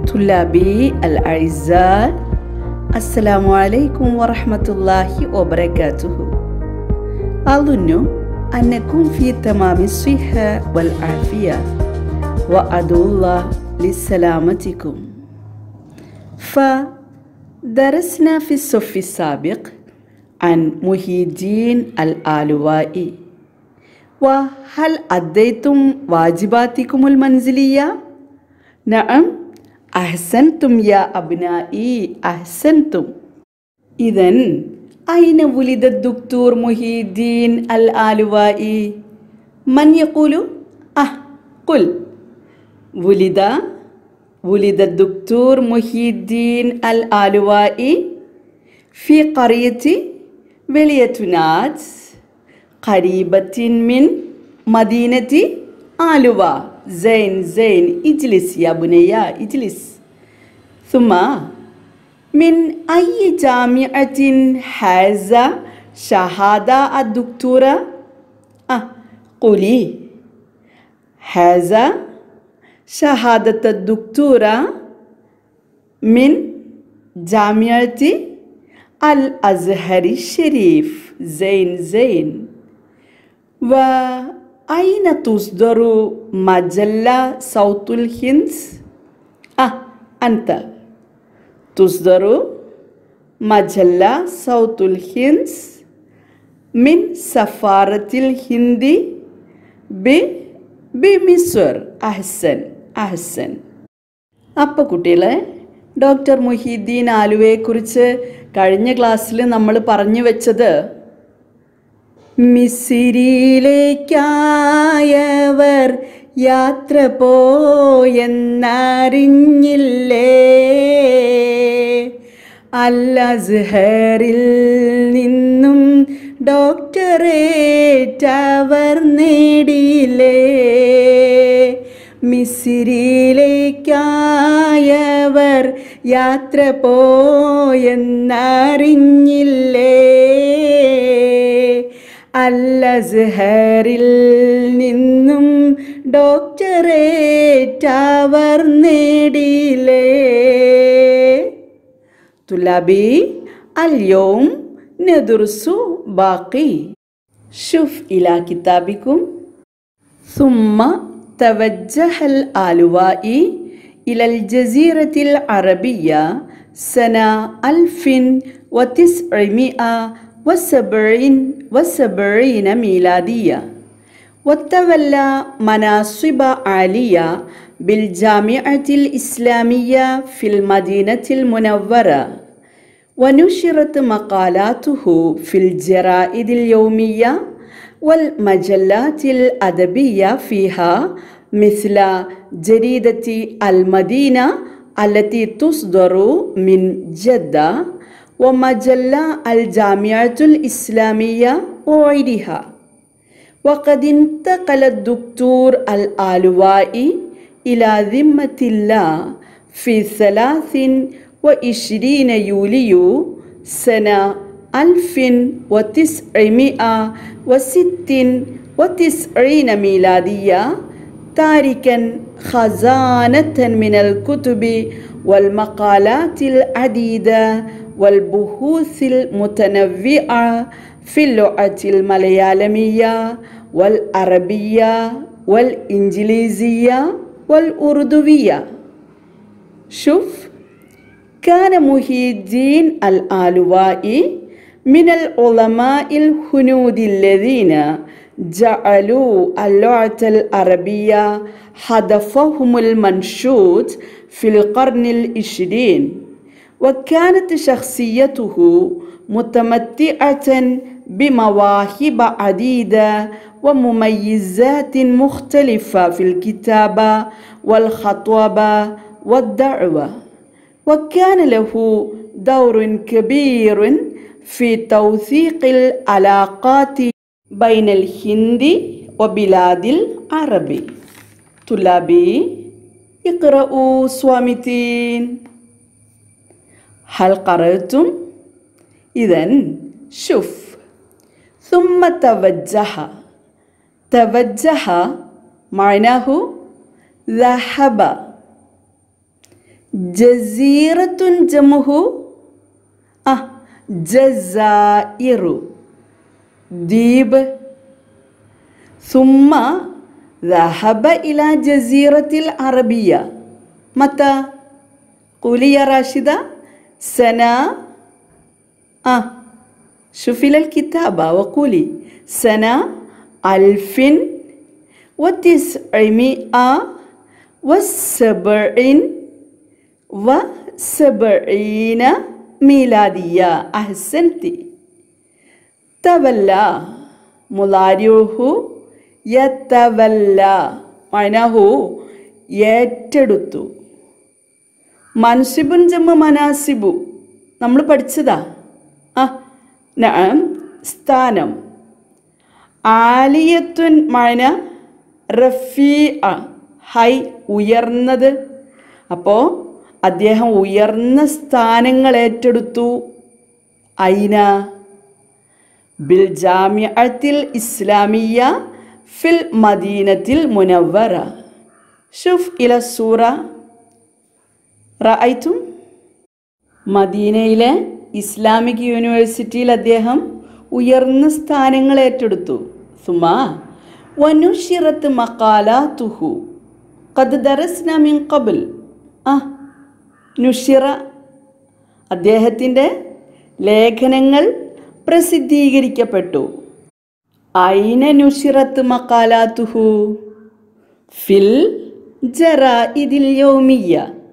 طلابي الأعزاء السلام عليكم ورحمة الله وبركاته أظن أنكم في تمام الصحة والعافية وأدعو الله لسلامتكم فدرسنا في الصف السابق عن محي الدين الآلوائي وهل أديتم واجباتكم المنزلية؟ نعم أحسنتم يا أبنائي أحسنتم إذا أين ولد الدكتور محي الدين الآلوائي؟ من يقول؟ أه قل ولد ولد الدكتور محي الدين الآلوائي في قرية وليتنات قريبة من مدينة آلوة زين زين اجلس يا بنيا اجلس ثم من أي جامعة حاز شهادة الدكتورة؟ أه قولي هذا شهادة الدكتورة من جامعة الأزهر الشريف زين زين وأين تصدر مجلة صوت الهند؟ أه أنت تصدر مجلة صوت الهند من سفارة الهند بمصر أحسن أحسن അപ്പോൾ കുട്ടികളെ ഡോക്ടർ മുഹീദ്ദീൻ ആലുവയെക്കുറിച്ച് കഴിഞ്ഞ ക്ലാസ്സിൽ നമ്മൾ പറഞ്ഞു വെച്ചത് മിസിരിയിലേക്കായവർ യാത്ര പോയെന്നറിഞ്ഞില്ലേ അല്ലസ്ഹറിൽ നിന്നും ഡോക്ടറേറ്റ് അവർ നേടിയില്ലേ മിസിരിയിലേക്കായവർ യാത്ര പോയെന്നറിഞ്ഞില്ലേ അല്ലസ്ഹറിൽ നിന്നും ഡോക്ടറേറ്റ് അവർ നേടിയില്ലേ തുലാബി اليوم ندرس باقي شوف إلى كتابكم ثم توجه الآلوائي إلى الجزيرة العربية سنة 1977 ميلادية وتولى مناصب عالية بالجامعة الإسلامية في المدينة المنورة ونشرت مقالاته في الجرائد اليومية والمجلات الأدبية فيها مثل جريدة المدينة التي تصدر من جدة ومجلة الجامعة الإسلامية وغيرها وقد انتقل الدكتور الآلوائي إلى ذمة الله في ثلاث وعشرين يوليو سنة ألف وتسعمائة وست وتسعين ميلادية تاركا خزانة من الكتب والمقالات العديدة والبحوث المتنوعة في اللغة المليالمية والعربية والإنجليزية والأردوية شوف كان محي الدين الآلوائي من العلماء الهنود الذين جعلوا اللغة العربية هدفهم المنشود في القرن العشرين وكانت شخصيته متمتعة بمواهب عديدة ومميزات مختلفة في الكتابة والخطابة والدعوة وكان له دور كبير في توثيق العلاقات بين الهند وبلاد العرب طلابي اقرأوا صامتين هل قرأتم؟ إذا شوف ثم توجه توجه معناه ذهب ജസീറത്തുൻ ജമുഹു ആ ജസായിറു ദ്വീപ് ثم ذهب إلى جزيرة العربية متى قولي يا راشدة سنة آه شوفي الكتابة وقولي سنة ألف وتسعمائة وسبع وسبعين ميلادية أحسنتي تولى മുലാരിഹു യത്തവല്ല മൈനഹു ഏറ്റെടുത്തു മൻസിബുൻ ജമ്മ മനാസിബു നമ്മൾ പഠിച്ചതാ ആ നഅം സ്ഥാനം ആലിയത്തുൻ മഴന റഫീ ഹൈ ഉയർന്നത് അപ്പോൾ അദ്ദേഹം ഉയർന്ന സ്ഥാനങ്ങൾ ഏറ്റെടുത്തു ഐന ബിൽ ജാമിഅത്തിൽ ഇസ്ലാമിയ ഫിൽ മദീനത്തിൽ മുനവറ ഷുഫ് ഇല സൂറ റഅയ്തും മദീനയിലെ ഇസ്ലാമിക് യൂണിവേഴ്സിറ്റിയിൽ അദ്ദേഹം ഉയർന്ന സ്ഥാനങ്ങൾ ഏറ്റെടുത്തു സുമാ വനുഷിറത്ത് മക്കാല തുഹു കത് ദറസ്ന മിൻ കബിൽ ആ നുഷിറ അദ്ദേഹത്തിൻ്റെ ലേഖനങ്ങൾ പ്രസിദ്ധീകരിക്കപ്പെട്ടു ഐന നുഷിറത്ത് മക്കാലാത്തുഹു ഫിൽ ജറാ ഇതിൽ യൗമിയ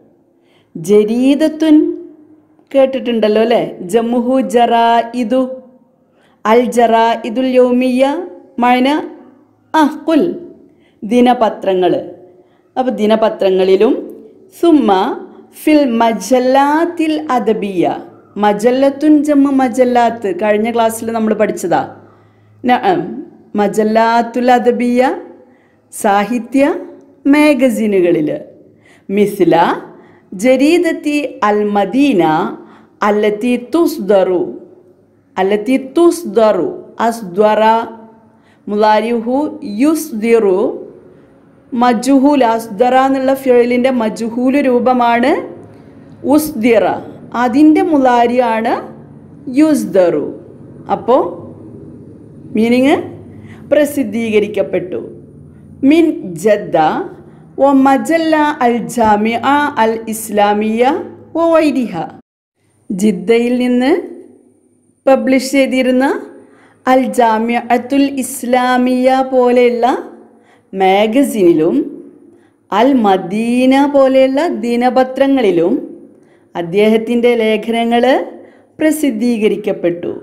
ജരീദത്തുൻ കേട്ടിട്ടുണ്ടല്ലോ അല്ലേ ജമ്മുഹു ജറാ ഇദു അൽ ജറാ ഇദുൽ യൗമിയ മഴന ആ കുൽ ദിനപത്രങ്ങൾ അപ്പോൾ ദിനപത്രങ്ങളിലും സുമ്മ ഫിൽ മജല്ലാത്തിൽ അദബിയ മജല്ലത്തുൻ ജമ്മ മജല്ലാത്ത് കഴിഞ്ഞ ക്ലാസ്സിൽ നമ്മൾ പഠിച്ചതാ നഅം മജല്ലാത്തുൽ അദബിയ സാഹിത്യ മാഗസിനുകളിൽ മിസ്ല ജരീദത്തി അൽ മദീന അല്ലത്തി തുസ്ദറു അല്ലത്തി തുസ്ദറു അസ്ദ്വറ മുലാരിഹു യുസ്ദിറു മജുഹൂൽ അസ്ദറ എന്നുള്ള ഫിഴലിൻ്റെ മജുഹൂല് രൂപമാണ് ഉസ്ദിറ അതിൻ്റെ മുലാരിയാണ് യുസ്ദറു അപ്പോൾ മീനിങ് പ്രസിദ്ധീകരിക്കപ്പെട്ടു മിൻ ജദ്ദ വ മജല്ല അൽ ജാമിയ അൽ ഇസ്ലാമിയ വ വൈരിഹ ജിദ്ദയിൽ നിന്ന് പബ്ലിഷ് ചെയ്തിരുന്ന അൽ ജാമിയത്തുൽ ഇസ്ലാമിയ പോലെയുള്ള മാഗസിനിലും അൽ മദീന പോലെയുള്ള ദിനപത്രങ്ങളിലും അദ്ദേഹത്തിൻ്റെ ലേഖനങ്ങൾ പ്രസിദ്ധീകരിക്കപ്പെട്ടു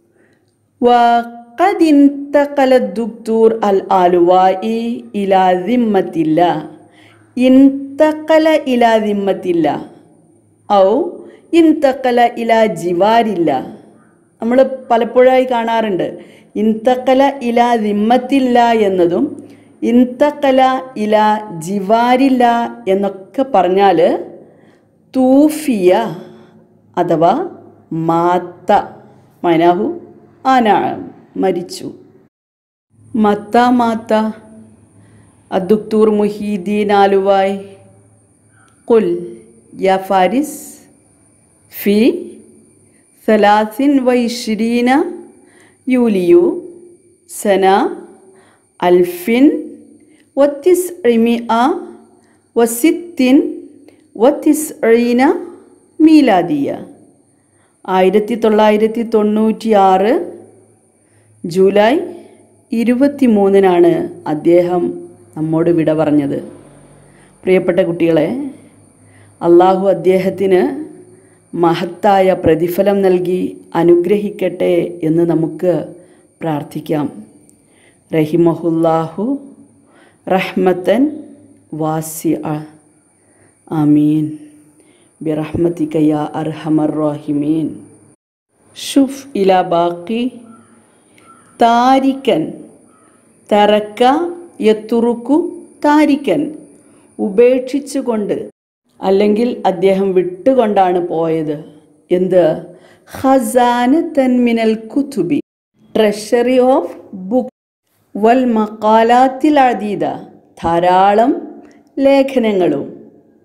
وقد انتقل الدكتور الآلوائي إلى ذمة الله انتقل إلى ذمة الله ഔ ഇൻതക്കല ഇല ജിവാരില്ല നമ്മൾ പലപ്പോഴായി കാണാറുണ്ട് ഇൻതക്കല ഇല ദിമ്മത്തില്ല എന്നതും ഇൻതക്കല ഇല ജിവാരില്ല എന്നൊക്കെ പറഞ്ഞാൽ തൂഫിയ അഥവാ മാത്ത മനാഹു ആന മരിച്ചു മത്ത മാത്ത അദ്ദുക്തൂർ മുഹീദ്ദീൻ ആലുവായ് قل يا فارس في ثلاث وعشرين يوليو سنة ألف وتسعمائة وست وتسعين ميلادية ആയിരത്തി തൊള്ളായിരത്തി തൊണ്ണൂറ്റി ആറ് ജൂലൈ ഇരുപത്തി മൂന്നിനാണ് അദ്ദേഹം നമ്മോട് വിട പറഞ്ഞത് പ്രിയപ്പെട്ട കുട്ടികളെ അള്ളാഹു അദ്ദേഹത്തിന് മഹത്തായ പ്രതിഫലം നൽകി അനുഗ്രഹിക്കട്ടെ എന്ന് നമുക്ക് പ്രാർത്ഥിക്കാം റഹിമഹുല്ലാഹു റഹ്മത്തൻ വാസി ആമീൻ برحمتك يا أرحم الراحمين شوف إلى باقي താരിക്കൻ തറക്ക യത്തുറുക്കു താരിക്കൻ ഉപേക്ഷിച്ചുകൊണ്ട് അല്ലെങ്കിൽ അദ്ദേഹം വിട്ടുകൊണ്ടാണ് പോയത് എന്ത് ഖസാന തൻമിനൽ കുത്തുബി ട്രഷറി ഓഫ് ബുക്ക് വൽ മക്കാലാത്തിൽ അതീത ധാരാളം ലേഖനങ്ങളും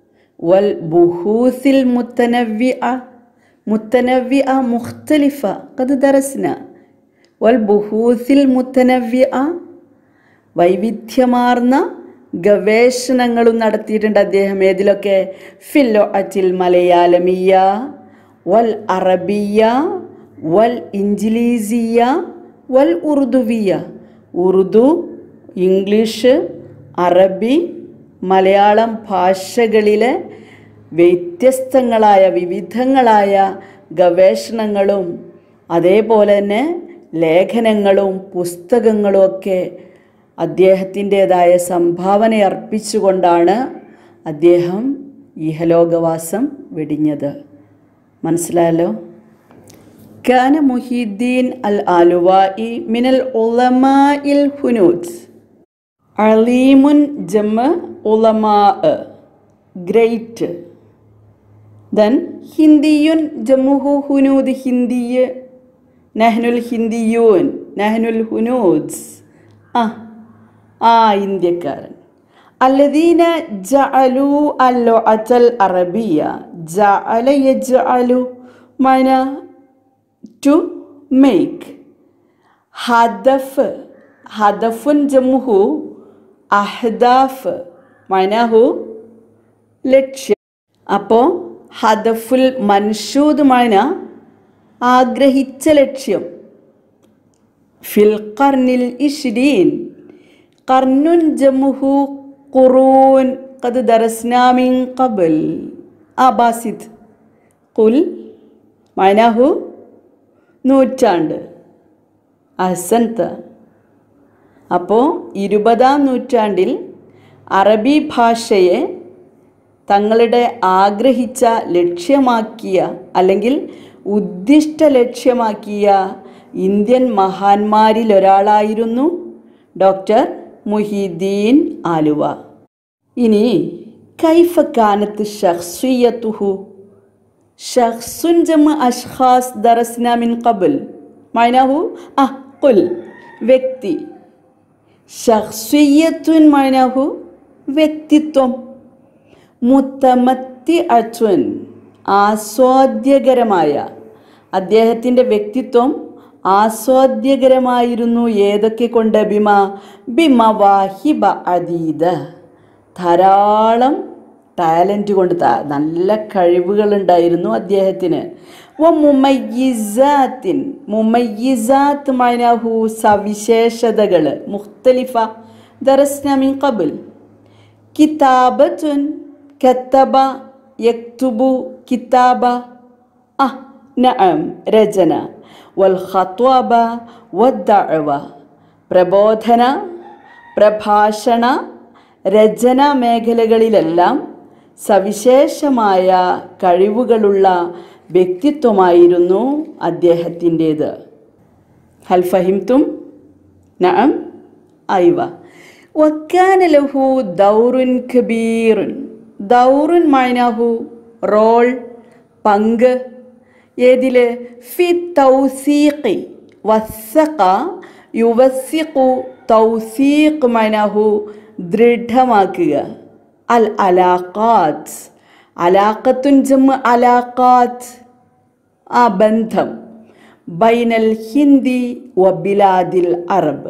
വൽ ബുഹൂസിൽ മുത്തനവ്യ മുത്തനവ്യ മുഖ്തലിഫ കത് ദറസ്ന വൽ ബുഹൂസിൽ മുത്തനവ്യ വൈവിധ്യമാർന്ന ഗവേഷണങ്ങളും നടത്തിയിട്ടുണ്ട് അദ്ദേഹം ഏതിലൊക്കെ ഫില്ലോ അറ്റിൽ മലയാളമിയ വൽ അറബിയ വൽ ഇഞ്ചിലീസിയ വൽ ഉറുദുവിയ ഉറുദു ഇംഗ്ലീഷ് അറബി മലയാളം ഭാഷകളിലെ വ്യത്യസ്തങ്ങളായ വിവിധങ്ങളായ ഗവേഷണങ്ങളും അതേപോലെ തന്നെ ലേഖനങ്ങളും പുസ്തകങ്ങളും ഒക്കെ അദ്ദേഹത്തിൻ്റെതായ സംഭാവന അർപ്പിച്ചുകൊണ്ടാണ് അദ്ദേഹം ഇഹലോകവാസം വെടിഞ്ഞത് മനസ്സിലായല്ലോ كان محي الدين الآلوائي من العلماء الهنود عليم جمع علماء great then هندي جمعه هنود هندي نحن الهنديون نحن الهنود ആ ആ ഇന്ത്യക്കാരൻ الذين جعلوا اللغة العربية جعل يجعل معنى to make ഹദഫ് ഹദഫുൻ ജമുഹു അഹ്ദാഫ് മൈനഹു ലക്ഷ്യം അപ്പോൾ ഹദഫുൽ മൻഷൂദ് മൈന ആഗ്രഹിച്ച ലക്ഷ്യം ഫിൽ കർണിൽ ഇഷ്രീൻ കർണുൻ ജമുഹു ഖുറൂൻ قد درسنا من قبل آباسد قل معناه നൂറ്റാണ്ട് അഹസൻത അപ്പോൾ ഇരുപതാം നൂറ്റാണ്ടിൽ അറബി ഭാഷയെ തങ്ങളുടെ ആഗ്രഹിച്ച ലക്ഷ്യമാക്കിയ അല്ലെങ്കിൽ ഉദ്ദിഷ്ട ലക്ഷ്യമാക്കിയ ഇന്ത്യൻ മഹാന്മാരിൽ ഒരാളായിരുന്നു ഡോക്ടർ മുഹീദ്ദീൻ ആലുവ ഇനി കൈഫ കാനത്ത് ഷഖ്സിയത്തുഹു ഷഖ്സുൻ ജമ അഷ്ഖാസ് ദറസ്ന മിൻ ഖബൽ മൈനഹു ആ കുൽ വ്യക്തി ഷഖ്സിയത്തുൻ മൈനഹു വ്യക്തിത്വം മുത്തമത്തി അച്വൻ ആസ്വാദ്യകരമായ അദ്ദേഹത്തിൻ്റെ വ്യക്തിത്വം ആസ്വാദ്യകരമായിരുന്നു ഏതൊക്കെ കൊണ്ട് ബിമ ബിമ വാഹിബ അതീത ധാരാളം ടാലൻറ്റ് കൊണ്ട് ത- നല്ല കഴിവുകളുണ്ടായിരുന്നു അദ്ദേഹത്തിന് വ മുമയ്യിസാത്തിൻ മുമയ്യിസാത്ത് മൈനഹു സവിശേഷതകൾ മുഖ്തലിഫ ദറസ്ന മിൻ ഖബൽ കിതാബത്തുൻ കത്തബ യക്തുബു കിതാബ ആ നഅം രചന വൽ ഖത്വബ വദ്ദഅവ പ്രബോധന പ്രഭാഷണ രചന മേഖലകളിലെല്ലാം സവിശേഷമായ കഴിവുകളുള്ള വ്യക്തിത്വമായിരുന്നു അദ്ദേഹത്തിൻ്റേത് ഹൽ ഫഹിംതും നഅം അയ്വ വക്കാന ലഹു ദൗറുൻ കബീറുൻ ദൗറുൻ മൈനഹു റോൾ പങ്ക് ഏതില് ഫി തൗസീഖി വസ്സഖ യുവസ്സിഖു തൗസീഖ് മൈനഹു ദൃഢമാക്കുക അൽ അലാഖാത്ത് അലാഖത്തുൻ ജമ്മ് അലാഖാത്ത് ആ ബന്ധം ബൈനൽ ഹിന്ദി വ ബിലാദിൽ അറബ്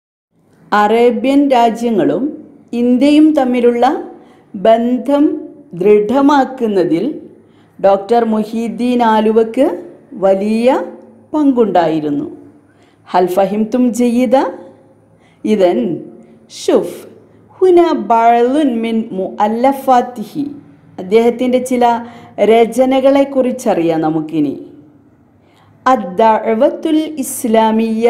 അറേബ്യൻ രാജ്യങ്ങളും ഇന്ത്യയും തമ്മിലുള്ള ബന്ധം ദൃഢമാക്കുന്നതിൽ ഡോക്ടർ മുഹീദ്ദീൻ ആലുവക്ക് വലിയ പങ്കുണ്ടായിരുന്നു ഹൽ ഫഹിംതും ജയ്യിദ ഇതൻ ഷുഫ് ഹുന ബഅലുൻ മിൻ മുഅല്ലഫാത്തിഹി അദ്ദേഹത്തിൻ്റെ ചില രചനകളെക്കുറിച്ചറിയാം നമുക്കിനി അദ്ദഅവത്തുൽ ഇസ്ലാമിയ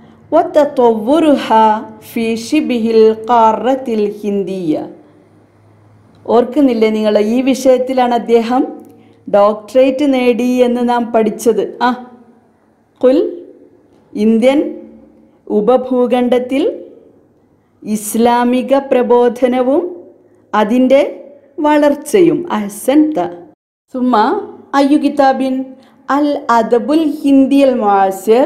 وتطورها في شبه القارة الهندية ഓർക്കുന്നില്ലേ നിങ്ങൾ ഈ വിഷയത്തിലാണ് അദ്ദേഹം ഡോക്ടറേറ്റ് നേടി എന്ന് നാം പഠിച്ചത് ആ കുൽ ഇന്ത്യൻ ഉപഭൂഖണ്ഡത്തിൽ ഇസ്ലാമിക പ്രബോധനവും അതിൻ്റെ വളർച്ചയും അഹ്സൻത സുമ അയ്യു കിതാബിൻ അൽ അദബുൽ ഹിന്ദിയൽ മാസിർ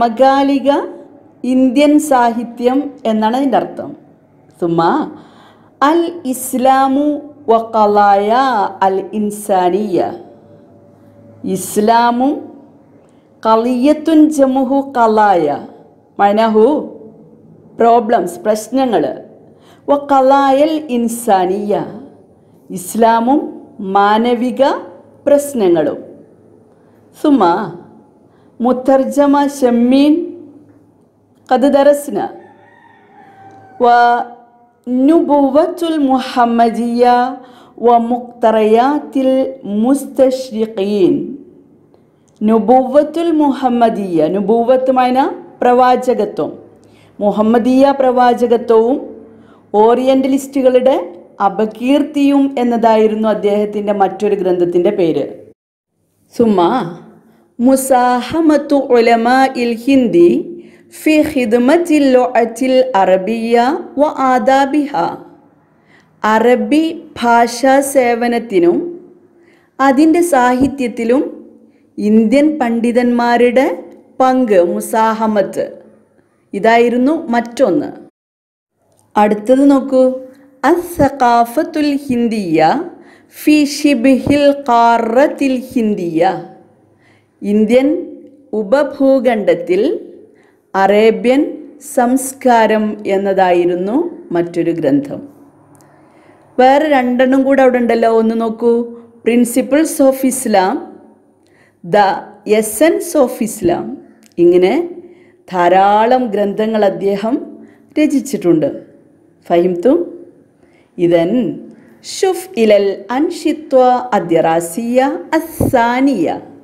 സമകാലിക ഇന്ത്യൻ സാഹിത്യം എന്നാണ് അതിൻ്റെ അർത്ഥം സുമ അൽ ഇസ്ലാമു വഖലായ അൽ ഇൻസാനിയ ഇസ്ലാമും കളിയത്തുൻ ജമുഹു കലായ മൈനഹു പ്രോബ്ലംസ് പ്രശ്നങ്ങൾ വ കലായൽ ഇൻസാനിയ ഇസ്ലാമും മാനവിക പ്രശ്നങ്ങളും സുമ മുത്തർജമ ഷമ്മീൻ قد درسنا ونبوة المحمدية ومقتريات المستشرقين നുബൂവത്തുൽ മുഹമ്മദീയ നുബൂവത്ത് മൈന പ്രവാചകത്വം മുഹമ്മദീയ പ്രവാചകത്വവും ഓറിയന്റലിസ്റ്റുകളുടെ അപകീർത്തിയും എന്നതായിരുന്നു അദ്ദേഹത്തിൻ്റെ മറ്റൊരു ഗ്രന്ഥത്തിൻ്റെ പേര് സുമ മുസാഹമത്തു ഉലമ ഇൽ ഹിന്ദി ഫി ഖിദ്മത്തിൽ ലൊഅത്തിൽ അറബിയ വ ആദാബിഹ അറബി ഭാഷാ സേവനത്തിനും അതിൻ്റെ സാഹിത്യത്തിലും ഇന്ത്യൻ പണ്ഡിതന്മാരുടെ പങ്ക് മുസാഹമത്ത് ഇതായിരുന്നു മറ്റൊന്ന് അടുത്തത് നോക്കൂ അസഖാഫത്തുൽ ഹിന്ദിയ ഫി ഷിബ്ഹിൽ ഖാറത്തിൽ ഹിന്ദിയ ഇന്ത്യൻ ഉപഭൂഖണ്ഡത്തിൽ അറേബ്യൻ സംസ്കാരം എന്നതായിരുന്നു മറ്റൊരു ഗ്രന്ഥം വേറെ രണ്ടെണ്ണം കൂടെ അവിടെ ഉണ്ടല്ലോ ഒന്ന് നോക്കൂ principles of Islam the essence of Islam ഇങ്ങനെ ധാരാളം ഗ്രന്ഥങ്ങൾ അദ്ദേഹം രചിച്ചിട്ടുണ്ട് ഫഹിംതു ഇതൻ ഷുഫ് ഇലൽ അൻഷിത്വ അദ്യറാസിയ അസാനിയ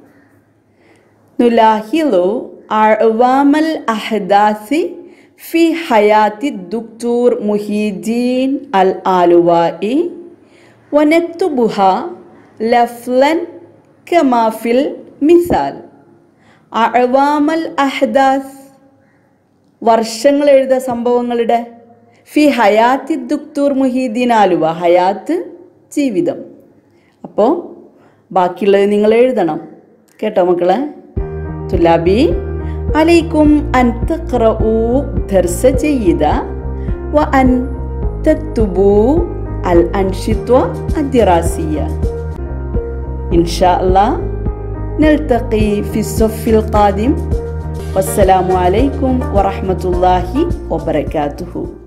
നുലാഹിലു അഴ്വാമൽ അഹദാസി في حياة الدكتور محي الدين الآلوائي ونكتبها لفلا كما في المثال أعوام الأحداث വർഷങ്ങൾ എഴുത സംഭവങ്ങളുടെ ഫി ഹയാത്തി ദുക്തൂർ മുഹീദ്ദീൻ ആലുവ ഹയാത്ത് ജീവിതം അപ്പോൾ ബാക്കിയുള്ളത് നിങ്ങൾ എഴുതണം കേട്ടോ മക്കളെ തുലാബി عليكم أن تقرأوا درس جيدة وأن تكتبوا الأنشطة الدراسية إن شاء الله نلتقي في الصف القادم والسلام عليكم ورحمة الله وبركاته